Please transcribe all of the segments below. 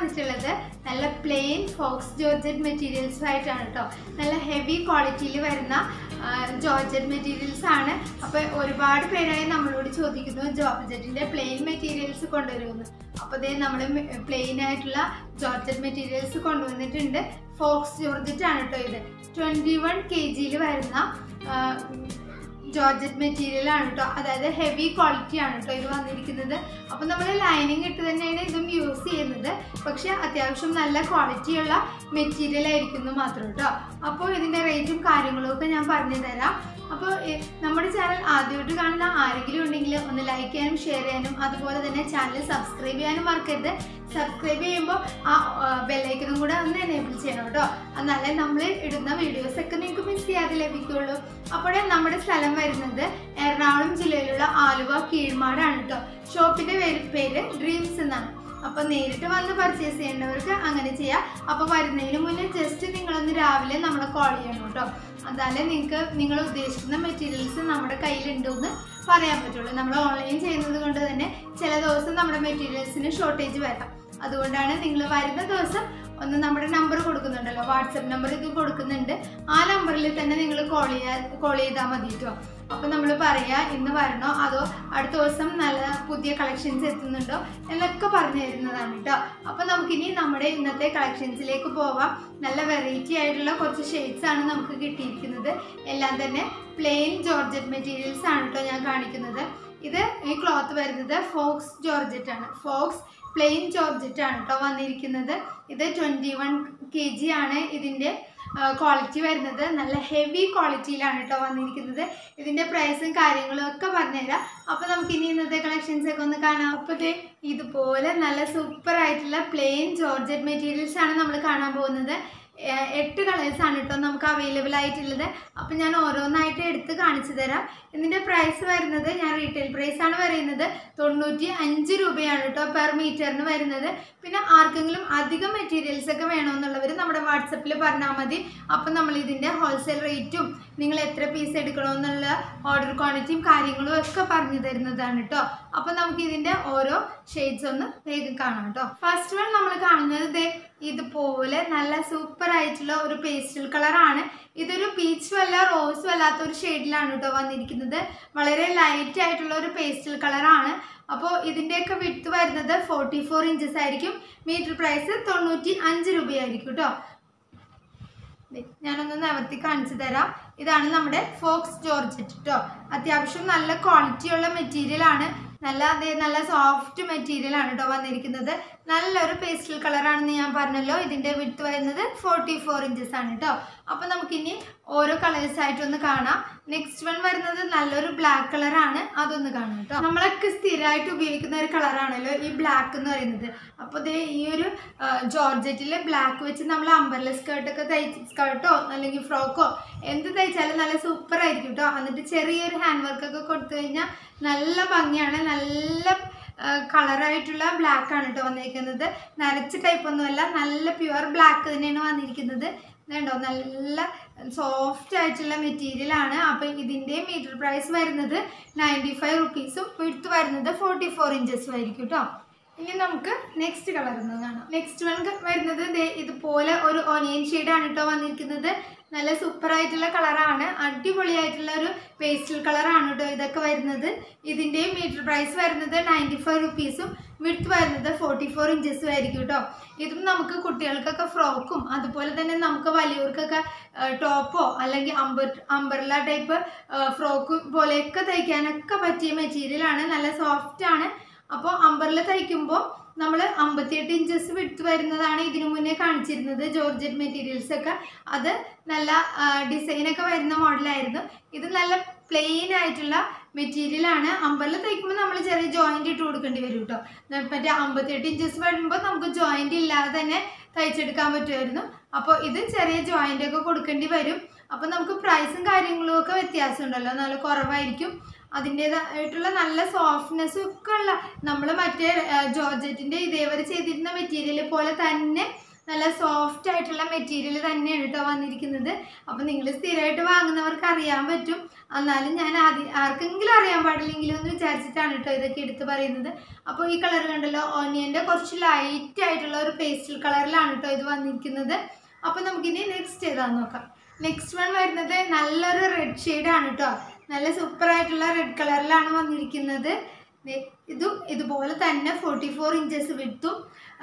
വന്നിട്ടുള്ളത് നല്ല plain Fox georgette മെറ്റീരിയൽസും ആയിട്ടാണ് കേട്ടോ നല്ല ഹെവി ക്വാളിറ്റിയിൽ വരുന്ന ജോർജറ്റ് മെറ്റീരിയൽസ് ആണ് അപ്പോൾ ഒരുപാട് പേരായി നമ്മളോട് ചോദിക്കുന്നു ജോർജറ്റിന്റെ പ്ലെയിൻ മെറ്റീരിയൽസ് കൊണ്ടുവരുമെന്ന് അപ്പോൾ ദേ നമ്മൾ പ്ലെയിൻ ആയിട്ടുള്ള ജോർജറ്റ് മെറ്റീരിയൽസ് കൊണ്ടുവന്നിട്ടുണ്ട് ഫോക്സ് ജോർജറ്റ് ആണ് കേട്ടോ ഇത് ട്വൻറ്റി വൺ കെ ജിയിൽ വരുന്ന ആ, ജോർജറ്റ് മെറ്റീരിയൽ ആണ് കേട്ടോ അതായത് ഹെവി ക്വാളിറ്റി ആണ് കേട്ടോ ഇത് വന്നിരിക്കുന്നത് അപ്പോൾ നമ്മൾ ലൈനിങ് ഇട്ട് തന്നെയാണ് ഇതും യൂസ് ചെയ്യുന്നത് പക്ഷെ അത്യാവശ്യം നല്ല ക്വാളിറ്റിയുള്ള മെറ്റീരിയൽ ആയിരിക്കുന്നു മാത്രം കേട്ടോ അപ്പോൾ ഇതിൻ്റെ റേറ്റും കാര്യങ്ങളും ഒക്കെ ഞാൻ പറഞ്ഞു തരാം അപ്പോൾ നമ്മുടെ ചാനൽ ആദ്യമായിട്ട് കാണുന്ന ആരെങ്കിലും ഉണ്ടെങ്കിൽ ഒന്ന് ലൈക്ക് ചെയ്യാനും ഷെയർ ചെയ്യാനും അതുപോലെ തന്നെ ചാനൽ സബ്സ്ക്രൈബ് ചെയ്യാനും മറക്കരുത് സബ്സ്ക്രൈബ് ചെയ്യുമ്പോൾ ആ ബെല്ലൈക്കനും കൂടെ ഒന്ന് എനേബിൾ ചെയ്യണം കേട്ടോ എന്നാലേ നമ്മൾ ഇടുന്ന വീഡിയോസ് ഒക്കെ നിങ്ങൾക്ക് മിസ് ചെയ്യാതെ ലഭിക്കുള്ളൂ അപ്പോൾ നമ്മുടെ സ്ഥലം വരുന്നത് എറണാകുളം ജില്ലയിലുള്ള ആലുവ കീഴ്മാടാണ് കേട്ടോ ഷോപ്പിന്റെ പേര് പേര് ഡ്രീംസ് എന്നാണ് അപ്പൊ നേരിട്ട് വന്ന് പർച്ചേസ് ചെയ്യേണ്ടവർക്ക് അങ്ങനെ ചെയ്യാം അപ്പൊ വരുന്നതിന് മുന്നേ ജസ്റ്റ് നിങ്ങളൊന്ന് രാവിലെ നമ്മളെ കോൾ ചെയ്യണം കേട്ടോ എന്നാലേ നിങ്ങൾക്ക് നിങ്ങൾ ഉദ്ദേശിക്കുന്ന മെറ്റീരിയൽസ് നമ്മുടെ കയ്യിലുണ്ടെന്ന് പറയാൻ പറ്റുള്ളൂ നമ്മൾ ഓൺലൈൻ ചെയ്യുന്നത് കൊണ്ട് തന്നെ ചില ദിവസം നമ്മുടെ മെറ്റീരിയൽസിന് ഷോർട്ടേജ് വരാം അതുകൊണ്ടാണ് നിങ്ങൾ വരുന്ന ദിവസം ഒന്ന് നമ്മുടെ നമ്പർ കൊടുക്കുന്നുണ്ടല്ലോ വാട്സപ്പ് നമ്പർ ഇത് കൊടുക്കുന്നുണ്ട് ആ നമ്പറിൽ തന്നെ നിങ്ങൾ കോൾ ചെയ്യാ കോൾ ചെയ്താൽ മതി കേട്ടോ അപ്പോൾ നമ്മൾ പറയാ ഇന്ന് വരണോ അതോ അടുത്ത ദിവസം നല്ല പുതിയ കളക്ഷൻസ് എത്തുന്നുണ്ടോ എന്നൊക്കെ പറഞ്ഞു തരുന്നതാണ് കേട്ടോ അപ്പോൾ നമുക്കിനി നമ്മുടെ ഇന്നത്തെ കളക്ഷൻസിലേക്ക് പോവാം നല്ല വെറൈറ്റി ആയിട്ടുള്ള കുറച്ച് ഷെയ്ഡ്സ് ആണ് നമുക്ക് കിട്ടിയിരിക്കുന്നത് എല്ലാം തന്നെ പ്ലെയിൻ ജോർജറ്റ് മെറ്റീരിയൽസ് ആണ് കേട്ടോ ഞാൻ കാണിക്കുന്നത് ഇത് ഈ ക്ലോത്ത് വരുന്നത് ഫോക്സ് ജോർജറ്റ് ആണ് ഫോക്സ് പ്ലെയിൻ ജോർജറ്റ് ആണ് കേട്ടോ വന്നിരിക്കുന്നത് ഇത് ട്വൻറ്റി വൺ കെ ജി ആണ് ഇതിൻ്റെ ക്വാളിറ്റി വരുന്നത് നല്ല ഹെവി ക്വാളിറ്റിയിലാണ് കേട്ടോ വന്നിരിക്കുന്നത് ഇതിൻ്റെ പ്രൈസും കാര്യങ്ങളും ഒക്കെ പറഞ്ഞുതരാം അപ്പോൾ നമുക്ക് ഇനി ഇന്നത്തെ കളക്ഷൻസ് ഒക്കെ ഒന്ന് കാണാം അപ്പോൾ ദേ ഇതുപോലെ നല്ല സൂപ്പർ ആയിട്ടുള്ള പ്ലെയിൻ ജോർജറ്റ് മെറ്റീരിയൽസ് ആണ് നമ്മൾ കാണാൻ പോകുന്നത് ഏഹ് എട്ട് കളേഴ്സ് ആണ് കേട്ടോ നമുക്ക് അവൈലബിൾ ആയിട്ടുള്ളത് അപ്പം ഞാൻ ഓരോന്നായിട്ട് എടുത്ത് കാണിച്ചു തരാം ഇതിൻ്റെ പ്രൈസ് വരുന്നത് ഞാൻ റീറ്റെയിൽ പ്രൈസ് ആണ് പറയുന്നത് തൊണ്ണൂറ്റി അഞ്ച് രൂപയാണ് കേട്ടോ പെർ മീറ്ററിന് വരുന്നത് പിന്നെ ആർക്കെങ്കിലും അധികം മെറ്റീരിയൽസ് ഒക്കെ വേണമെന്നുള്ളവർ നമ്മുടെ വാട്സപ്പിൽ പറഞ്ഞാൽ മതി അപ്പം നമ്മൾ ഇതിൻ്റെ ഹോൾസെയിൽ റേറ്റും നിങ്ങൾ എത്ര പീസ് എടുക്കണമെന്നുള്ള ഓർഡർ ക്വാണ്ടിറ്റിയും കാര്യങ്ങളും ഒക്കെ പറഞ്ഞു തരുന്നതാണ് കേട്ടോ അപ്പം നമുക്ക് ഇതിൻ്റെ ഓരോ ഷെയ്ഡ്സ് ഒന്ന് വേഗം കാണാം കേട്ടോ ഫസ്റ്റ് വൺ നമ്മൾ കാണുന്നത് ദേ ഇതുപോലെ നല്ല സൂപ്പർ ആയിട്ടുള്ള ഒരു പേസ്റ്റൽ കളറാണ് ഇതൊരു പീച്ചും അല്ല റോസും അല്ലാത്ത ഒരു ഷെയ്ഡിലാണ് കേട്ടോ വന്നിരിക്കുന്നത് വളരെ ലൈറ്റ് ആയിട്ടുള്ള ഒരു പേസ്റ്റൽ കളറാണ് അപ്പോൾ ഇതിൻ്റെയൊക്കെ വിട്ട് വരുന്നത് ഫോർട്ടി ഫോർ ഇഞ്ചസ് ആയിരിക്കും മീറ്റർ പ്രൈസ് തൊണ്ണൂറ്റി അഞ്ച് രൂപയായിരിക്കും കേട്ടോ ദേ, ഞാനൊന്ന് നിവർത്തി കാണിച്ചു തരാം ഇതാണ് നമ്മുടെ ഫോക്സ് ജോർജറ്റ് കേട്ടോ അത്യാവശ്യം നല്ല ക്വാളിറ്റിയുള്ള മെറ്റീരിയൽ ആണ് നല്ല അതേ നല്ല സോഫ്റ്റ് മെറ്റീരിയൽ ആണ് കേട്ടോ വന്നിരിക്കുന്നത് നല്ലൊരു പേസ്റ്റൽ കളറാണെന്ന് ഞാൻ പറഞ്ഞല്ലോ ഇതിൻ്റെ വിട്ട് വരുന്നത് ഫോർട്ടി ഫോർ ഇഞ്ചസ് ആണ് കേട്ടോ അപ്പോൾ നമുക്കിനി ഓരോ കളേഴ്സ് ആയിട്ടൊന്ന് കാണാം നെക്സ്റ്റ് വൺ വരുന്നത് നല്ലൊരു ബ്ലാക്ക് കളറാണ് അതൊന്ന് കാണാം കേട്ടോ നമ്മളൊക്കെ സ്ഥിരമായിട്ട് ഉപയോഗിക്കുന്ന ഒരു കളറാണല്ലോ ഈ ബ്ലാക്ക് എന്ന് പറയുന്നത് അപ്പോൾ ദേ ഈ ഒരു ജോർജറ്റിൽ ബ്ലാക്ക് വെച്ച് നമ്മൾ അമ്പർല സ്കേർട്ടൊക്കെ തയ്ച്ച് സ്കേർട്ടോ അല്ലെങ്കിൽ ഫ്രോക്കോ എന്ത് തയ്ച്ചാലും നല്ല സൂപ്പർ ആയിരിക്കും കേട്ടോ എന്നിട്ട് ചെറിയൊരു ഹാൻഡ് വർക്കൊക്കെ കൊടുത്തു കഴിഞ്ഞാൽ നല്ല ഭംഗിയാണ് നല്ല കളറായിട്ടുള്ള ബ്ലാക്ക് ആണ് കേട്ടോ വന്നിരിക്കുന്നത് നരച്ച ടൈപ്പ് ഒന്നുമല്ല നല്ല പ്യുവർ ബ്ലാക്ക് തന്നെയാണ് വന്നിരിക്കുന്നത് ഇതുണ്ടോ നല്ല സോഫ്റ്റ് ആയിട്ടുള്ള മെറ്റീരിയൽ ആണ് അപ്പം ഇതിൻ്റെ മീറ്റർ പ്രൈസ് വരുന്നത് നയൻറ്റി ഫൈവ് റുപ്പീസും വിടുത്ത് വരുന്നത് ഫോർട്ടി ഫോർ ഇഞ്ചസും ആയിരിക്കും കേട്ടോ ഇനി നമുക്ക് നെക്സ്റ്റ് കളർ ഒന്ന് കാണാം നെക്സ്റ്റ് വൺ വരുന്നത് ദേ ഇതുപോലെ ഒരു ഒനിയൻ ഷെയ്ഡാണ് കേട്ടോ വന്നിരിക്കുന്നത് നല്ല സൂപ്പർ ആയിട്ടുള്ള കളറാണ് അടിപൊളിയായിട്ടുള്ള ഒരു പേസ്റ്റൽ കളറാണ് കേട്ടോ ഇതൊക്കെ വരുന്നത് ഇതിൻ്റെ മീറ്റർ പ്രൈസ് വരുന്നത് നയൻറ്റി ഫൈവ് റുപ്പീസും വിഡ്ത്ത് വരുന്നത് ഫോർട്ടി ഫോർ ഇഞ്ചസും ആയിരിക്കും കേട്ടോ ഇതും നമുക്ക് കുട്ടികൾക്കൊക്കെ ഫ്രോക്കും അതുപോലെ തന്നെ നമുക്ക് വലിയവർക്കൊക്കെ ടോപ്പോ അല്ലെങ്കിൽ അമ്പർ അമ്പർല ടൈപ്പ് ഫ്രോക്ക് പോലെയൊക്കെ തയ്ക്കാനൊക്കെ പറ്റിയ മെറ്റീരിയലാണ് നല്ല സോഫ്റ്റ് ആണ് അപ്പോൾ അമ്പറിൽ തയ്ക്കുമ്പോൾ നമ്മൾ അമ്പത്തിയെട്ട് ഇഞ്ചസ് വിട്ട് വരുന്നതാണ് ഇതിനു മുന്നേ കാണിച്ചിരുന്നത് ജോർജറ്റ് മെറ്റീരിയൽസ് ഒക്കെ അത് നല്ല ഡിസൈനൊക്കെ വരുന്ന മോഡലായിരുന്നു ഇത് നല്ല പ്ലെയിൻ ആയിട്ടുള്ള മെറ്റീരിയൽ ആണ് അമ്പറിൽ തയ്ക്കുമ്പോൾ നമ്മൾ ചെറിയ ജോയിന്റ് ഇട്ട് കൊടുക്കേണ്ടി വരും കേട്ടോ മറ്റേ അമ്പത്തിയെട്ട് ഇഞ്ചസ് വരുമ്പോൾ നമുക്ക് ജോയിന്റ് ഇല്ലാതെ തന്നെ തയ്ച്ചെടുക്കാൻ പറ്റുമായിരുന്നു അപ്പോൾ ഇത് ചെറിയ ജോയിന്റ് ഒക്കെ കൊടുക്കേണ്ടി വരും അപ്പോൾ നമുക്ക് പ്രൈസും കാര്യങ്ങളും ഒക്കെ വ്യത്യാസം ഉണ്ടല്ലോ നല്ല കുറവായിരിക്കും അതിൻ്റേതായിട്ടുള്ള നല്ല സോഫ്റ്റ്നെസ്സും ഒക്കെ ഉള്ള നമ്മൾ മറ്റേ ജോർജറ്റിൻ്റെ ഇതേവരെ ചെയ്തിരുന്ന മെറ്റീരിയൽ പോലെ തന്നെ നല്ല സോഫ്റ്റ് ആയിട്ടുള്ള മെറ്റീരിയൽ തന്നെയാണ് കേട്ടോ വന്നിരിക്കുന്നത് അപ്പോൾ നിങ്ങൾ സ്ഥിരമായിട്ട് വാങ്ങുന്നവർക്ക് അറിയാൻ പറ്റും എന്നാലും ഞാൻ ആദ്യം ആർക്കെങ്കിലും അറിയാൻ പാടില്ലെങ്കിലും എന്ന് വിചാരിച്ചിട്ടാണ് കേട്ടോ ഇതൊക്കെ എടുത്ത് പറയുന്നത് അപ്പോൾ ഈ കളർ കണ്ടല്ലോ ഓനിയൻ്റെ കുറച്ച് ലൈറ്റ് ആയിട്ടുള്ള ഒരു പേസ്റ്റൽ കളറിലാണ് കേട്ടോ ഇത് വന്നിരിക്കുന്നത് അപ്പോൾ നമുക്കിനി നെക്സ്റ്റ് ഏതാന്ന് നോക്കാം നെക്സ്റ്റ് വൺ വരുന്നത് നല്ലൊരു റെഡ് ആണ് കേട്ടോ നല്ല സൂപ്പർ ആയിട്ടുള്ള റെഡ് കളറിലാണ് വന്നിരിക്കുന്നത് ദേ ഇതും ഇതുപോലെ തന്നെ ഫോർട്ടി ഫോർ ഇഞ്ചസ് വിട്ടും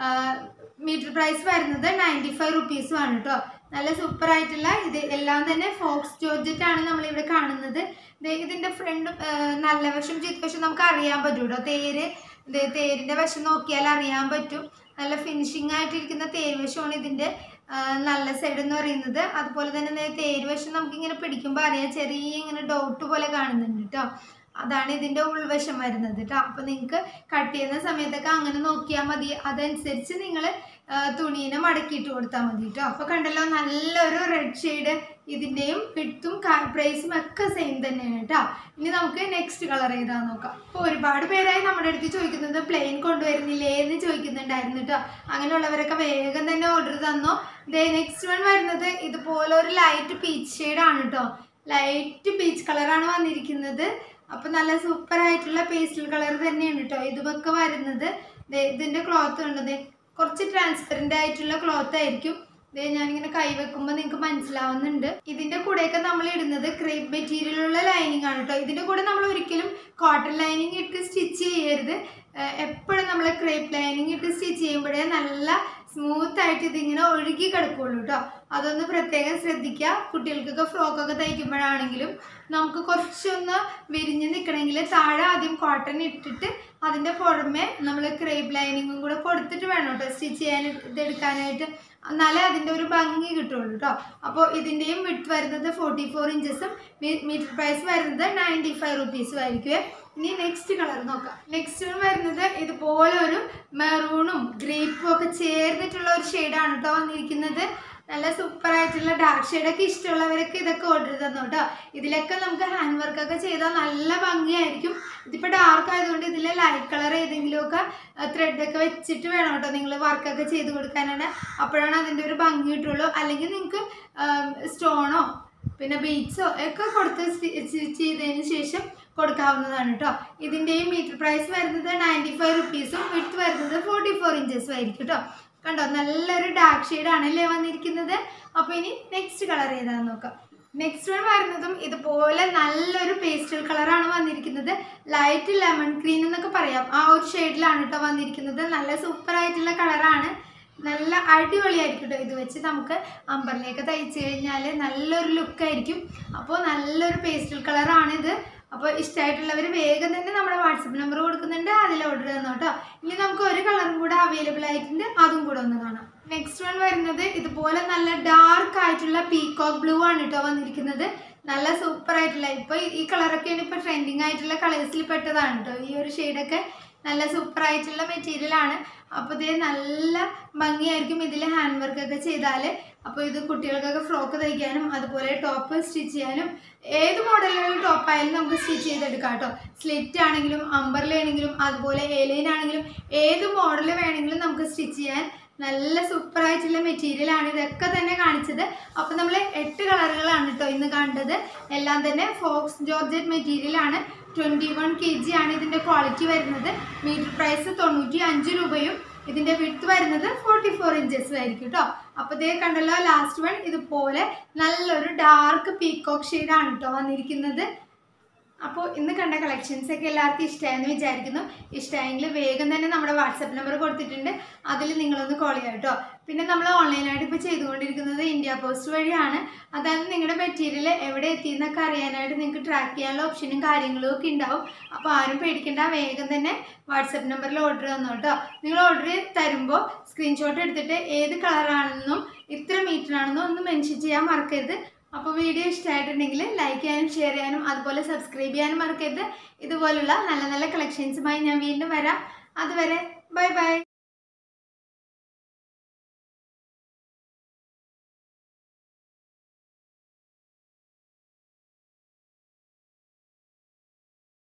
മീറ്റർ പ്രൈസ് വരുന്നത് നയൻറ്റി ഫൈവ് റുപ്പീസും ആണ് കേട്ടോ നല്ല സൂപ്പർ ആയിട്ടുള്ള ഇത് എല്ലാം തന്നെ ഫോക്സ് ജോർജറ്റ് ആണ് നമ്മളിവിടെ കാണുന്നത് ദേ ഇതിൻ്റെ ഫ്രണ്ട് നല്ല വശം ചീത്ത വശം നമുക്ക് അറിയാൻ പറ്റും കേട്ടോ തേര് ദേ തേരിൻ്റെ വശം നോക്കിയാൽ അറിയാൻ പറ്റും നല്ല ഫിനിഷിംഗ് ആയിട്ടിരിക്കുന്ന തേര് വശമാണ് ഇതിൻ്റെ ആ, നല്ല സൈഡ് എന്ന് പറയുന്നത് അതുപോലെ തന്നെ ദേ തേര് വശം നമുക്കിങ്ങനെ പിടിക്കുമ്പോൾ അറിയാം ചെറിയ ഇങ്ങനെ ഡോട്ട് പോലെ കാണുന്നുണ്ട് കേട്ടോ അതാണ് ഇതിൻ്റെ ഉൾവശം വരുന്നത് കേട്ടോ അപ്പോൾ നിങ്ങൾക്ക് കട്ട് ചെയ്യുന്ന സമയത്തൊക്കെ അങ്ങനെ നോക്കിയാൽ മതി അതനുസരിച്ച് നിങ്ങൾ തുണീനെ മടക്കിയിട്ട് കൊടുത്താൽ മതി കേട്ടോ അപ്പോൾ കണ്ടല്ലോ നല്ലൊരു റെഡ് ഷെയ്ഡ് ഇതിൻ്റെയും വിട്ടും പ്രൈസും ഒക്കെ സെയിം തന്നെയാണ് കേട്ടോ ഇനി നമുക്ക് നെക്സ്റ്റ് കളർ ഏതാന്ന് നോക്കാം അപ്പോൾ ഒരുപാട് പേരായി നമ്മുടെ അടുത്ത് ചോദിക്കുന്നത് പ്ലെയിൻ കൊണ്ടുവരുന്നില്ലേ എന്ന് ചോദിക്കുന്നുണ്ടായിരുന്നു കേട്ടോ അങ്ങനെയുള്ളവരൊക്കെ വേഗം തന്നെ ഓർഡർ തന്നോ ദേ നെക്സ്റ്റ് വൺ വരുന്നത് ഇതുപോലെ ഒരു ലൈറ്റ് പീച്ച് ഷെയ്ഡാണ് കേട്ടോ ലൈറ്റ് പീച്ച് കളറാണ് വന്നിരിക്കുന്നത് അപ്പൊ നല്ല സൂപ്പർ ആയിട്ടുള്ള പേസ്റ്റൽ കളർ തന്നെയാണ് കേട്ടോ ഇതുമൊക്കെ വരുന്നത് ദേ ഇതിന്റെ ക്ലോത്ത് ഉണ്ട് ദേ കുറച്ച് ട്രാൻസ്പെറന്റ് ആയിട്ടുള്ള ക്ലോത്ത് ആയിരിക്കും ദേ ഞാനിങ്ങനെ കൈ വെക്കുമ്പോൾ നിങ്ങൾക്ക് മനസ്സിലാവുന്നുണ്ട് ഇതിന്റെ കൂടെയൊക്കെ നമ്മൾ ഇടുന്നത് ക്രേപ്പ് മെറ്റീരിയലുള്ള ലൈനിങ് ആണ് കേട്ടോ ഇതിന്റെ കൂടെ നമ്മൾ ഒരിക്കലും കോട്ടൺ ലൈനിങ് ഇട്ട് സ്റ്റിച്ച് ചെയ്യരുത് എപ്പോഴും നമ്മൾ ക്രേപ്പ് ലൈനിങ് ഇട്ട് സ്റ്റിച്ച് ചെയ്യുമ്പോഴേ നല്ല സ്മൂത്ത് ആയിട്ട് ഇതിങ്ങനെ ഒഴുകി കിടക്കുള്ളൂ കേട്ടോ അതൊന്ന് പ്രത്യേകം ശ്രദ്ധിക്കുക കുട്ടികൾക്കൊക്കെ ഫ്രോക്കൊക്കെ തയ്ക്കുമ്പോഴാണെങ്കിലും നമുക്ക് കുറച്ചൊന്ന് വിരിഞ്ഞ് നിൽക്കണമെങ്കിൽ താഴെ ആദ്യം കോട്ടൺ ഇട്ടിട്ട് അതിൻ്റെ പുറമെ നമ്മൾ ക്രേപ്പ് ലൈനിങ്ങും കൂടെ കൊടുത്തിട്ട് വേണം കേട്ടോ സ്റ്റിച്ച് ചെയ്യാൻ ഇതെടുക്കാനായിട്ട് എന്നാലേ അതിൻ്റെ ഒരു ഭംഗി കിട്ടുള്ളൂ കേട്ടോ അപ്പോൾ ഇതിൻ്റെയും വിട്ട് വരുന്നത് ഫോർട്ടി ഫോർ ഇഞ്ചസും മീറ്റർ പ്രൈസ് വരുന്നത് നയൻറ്റി ഫൈവ് റുപ്പീസും ആയിരിക്കുമേ ഇനി നെക്സ്റ്റ് കളർ നോക്കാം നെക്സ്റ്റ് വരുന്നത് ഇതുപോലെ ഒരു മെറൂണും ഗ്രേപ്പും ഒക്കെ ചേർന്നിട്ടുള്ള ഒരു ഷെയ്ഡാണ് കേട്ടോ വന്നിരിക്കുന്നത് നല്ല സൂപ്പർ ആയിട്ടുള്ള ഡാർക്ക് ഷെയ്ഡൊക്കെ ഇഷ്ടമുള്ളവരൊക്കെ ഇതൊക്കെ ഓർഡർ തന്നു കേട്ടോ ഇതിലൊക്കെ നമുക്ക് ഹാൻഡ് വർക്കൊക്കെ ചെയ്താൽ നല്ല ഭംഗിയായിരിക്കും ഇതിപ്പോൾ ഡാർക്ക് ആയതുകൊണ്ട് ഇതിൽ ലൈറ്റ് കളർ ഏതെങ്കിലുമൊക്കെ ത്രെഡൊക്കെ വെച്ചിട്ട് വേണം കേട്ടോ നിങ്ങൾ വർക്കൊക്കെ ചെയ്ത് കൊടുക്കാനാണ് അപ്പോഴാണ് അതിൻ്റെ ഒരു ഭംഗി കിട്ടുള്ളൂ അല്ലെങ്കിൽ നിങ്ങൾക്ക് സ്റ്റോണോ പിന്നെ ബീഡ്സോ ഒക്കെ കൊടുത്ത് സ്റ്റിച്ച് ചെയ്തതിന് ശേഷം കൊടുക്കാവുന്നതാണ് കേട്ടോ ഇതിൻ്റെയും മീറ്റർ പ്രൈസ് വരുന്നത് നയൻറ്റി ഫൈവ് റുപ്പീസും വിട്ട് വരുന്നത് ഫോർട്ടി ഫോർ ഇഞ്ചസും ആയിരിക്കും കേട്ടോ കണ്ടോ നല്ലൊരു ഡാർക്ക് ഷെയ്ഡ് ആണല്ലേ വന്നിരിക്കുന്നത് അപ്പോൾ ഇനി നെക്സ്റ്റ് കളർ ഏതാണെന്ന് നോക്കാം നെക്സ്റ്റ് വൺ വരുന്നതും ഇതുപോലെ നല്ലൊരു പേസ്റ്റൽ കളറാണ് വന്നിരിക്കുന്നത് ലൈറ്റ് ലെമൺ ഗ്രീൻ എന്നൊക്കെ പറയാം ആ ഒരു ഷെയ്ഡിലാണ് കേട്ടോ വന്നിരിക്കുന്നത് നല്ല സൂപ്പർ ആയിട്ടുള്ള കളറാണ് നല്ല അടിപൊളിയായിരിക്കും കേട്ടോ ഇത് വെച്ച് നമുക്ക് അമ്പറിലേക്ക് തയ്ച്ച് കഴിഞ്ഞാൽ നല്ലൊരു ലുക്കായിരിക്കും അപ്പോൾ നല്ലൊരു പേസ്റ്റൽ കളറാണിത് അപ്പോൾ ഇഷ്ടമായിട്ടുള്ളവർ വേഗം തന്നെ നമ്മുടെ വാട്സപ്പ് നമ്പർ കൊടുക്കുന്നുണ്ട് അതിൽ ഓർഡർ തന്നോ കേട്ടോ ഇനി നമുക്ക് ഒരു കളറും കൂടെ അവൈലബിൾ ആയിട്ടുണ്ട് അതും കൂടെ ഒന്ന് കാണാം നെക്സ്റ്റ് വൺ വരുന്നത് ഇതുപോലെ നല്ല ഡാർക്ക് ആയിട്ടുള്ള പീകോക്ക് ബ്ലൂ ആണ് കേട്ടോ വന്നിരിക്കുന്നത് നല്ല സൂപ്പർ ആയിട്ടുള്ള ഇപ്പോൾ ഈ കളറൊക്കെയാണ് ഇപ്പോൾ ട്രെൻഡിങ് ആയിട്ടുള്ള കളേഴ്സിൽ പെട്ടതാണ് കേട്ടോ ഈ ഒരു ഷെയ്ഡൊക്കെ നല്ല സൂപ്പർ ആയിട്ടുള്ള മെറ്റീരിയൽ ആണ് അപ്പോൾ ഇത് നല്ല ഭംഗിയായിരിക്കും ഇതിൽ ഹാൻഡ് വർക്ക് ഒക്കെ ചെയ്താൽ അപ്പോൾ ഇത് കുട്ടികൾക്കൊക്കെ ഫ്രോക്ക് തയ്ക്കാനും അതുപോലെ ടോപ്പ് സ്റ്റിച്ച് ചെയ്യാനും ഏത് മോഡലിലുള്ള ടോപ്പ് ആയാലും നമുക്ക് സ്റ്റിച്ച് ചെയ്തെടുക്കാം കേട്ടോ സ്ലിറ്റ് ആണെങ്കിലും അമ്പർലാണെങ്കിലും അതുപോലെ എലൈൻ ആണെങ്കിലും ഏത് മോഡൽ വേണമെങ്കിലും നമുക്ക് സ്റ്റിച്ച് ചെയ്യാൻ നല്ല സൂപ്പർ ആയിട്ടുള്ള മെറ്റീരിയൽ ആണ് ഇതൊക്കെ തന്നെ കാണിച്ചത് അപ്പോൾ നമ്മൾ എട്ട് കളറുകളാണ് കേട്ടോ ഇന്ന് കണ്ടത് എല്ലാം തന്നെ ഫോക്സ് ജോർജറ്റ് മെറ്റീരിയൽ ആണ് ട്വൻറ്റി വൺ കെ ജി ആണ് ഇതിൻ്റെ ക്വാളിറ്റി വരുന്നത് മീറ്റർ പ്രൈസ് തൊണ്ണൂറ്റി അഞ്ച് രൂപയും ഇതിൻ്റെ വിഡ്ത്ത് വരുന്നത് ഫോർട്ടി ഫോർ ഇഞ്ചസും ആയിരിക്കും കേട്ടോ അപ്പോൾ ഇതേ കണ്ടല്ലോ ലാസ്റ്റ് വൺ ഇതുപോലെ നല്ലൊരു ഡാർക്ക് പീകോക്ക് ഷെയ്ഡാണ് കേട്ടോ വന്നിരിക്കുന്നത് അപ്പോൾ ഇന്ന് കണ്ട കളക്ഷൻസ് ഒക്കെ എല്ലാവർക്കും ഇഷ്ടമായെന്ന് വിചാരിക്കുന്നു ഇഷ്ടമായെങ്കിൽ വേഗം തന്നെ നമ്മുടെ വാട്സപ്പ് നമ്പർ കൊടുത്തിട്ടുണ്ട് അതിൽ നിങ്ങളൊന്ന് കോൾ ചെയ്യാം കേട്ടോ പിന്നെ നമ്മൾ ഓൺലൈനായിട്ട് ഇപ്പോൾ ചെയ്തുകൊണ്ടിരിക്കുന്നത് ഇന്ത്യ പോസ്റ്റ് വഴിയാണ് അതായത് നിങ്ങളുടെ മെറ്റീരിയൽ എവിടെ എത്തിയെന്നൊക്കെ അറിയാനായിട്ട് നിങ്ങൾക്ക് ട്രാക്ക് ചെയ്യാനുള്ള ഓപ്ഷനും കാര്യങ്ങളും ഒക്കെ ഉണ്ടാവും അപ്പോൾ ആരും പേടിക്കേണ്ട വേഗം തന്നെ വാട്സപ്പ് നമ്പറിൽ ഓർഡർ തന്നു കേട്ടോ നിങ്ങൾ ഓർഡർ തരുമ്പോൾ സ്ക്രീൻഷോട്ട് എടുത്തിട്ട് ഏത് കളറാണെന്നും ഇത്ര മീറ്റർ ആണെന്നും ഒന്ന് മെൻഷൻ ചെയ്യാൻ മറക്കരുത് അപ്പോൾ വീഡിയോ ഇഷ്ടമായിട്ടുണ്ടെങ്കിൽ ലൈക്ക് ചെയ്യാനും ഷെയർ ചെയ്യാനും അതുപോലെ സബ്സ്ക്രൈബ് ചെയ്യാനും മറക്കരുത് ഇതുപോലുള്ള നല്ല നല്ല കളക്ഷൻസുമായി ഞാൻ വീണ്ടും വരാം അതുവരെ ബൈ ബൈ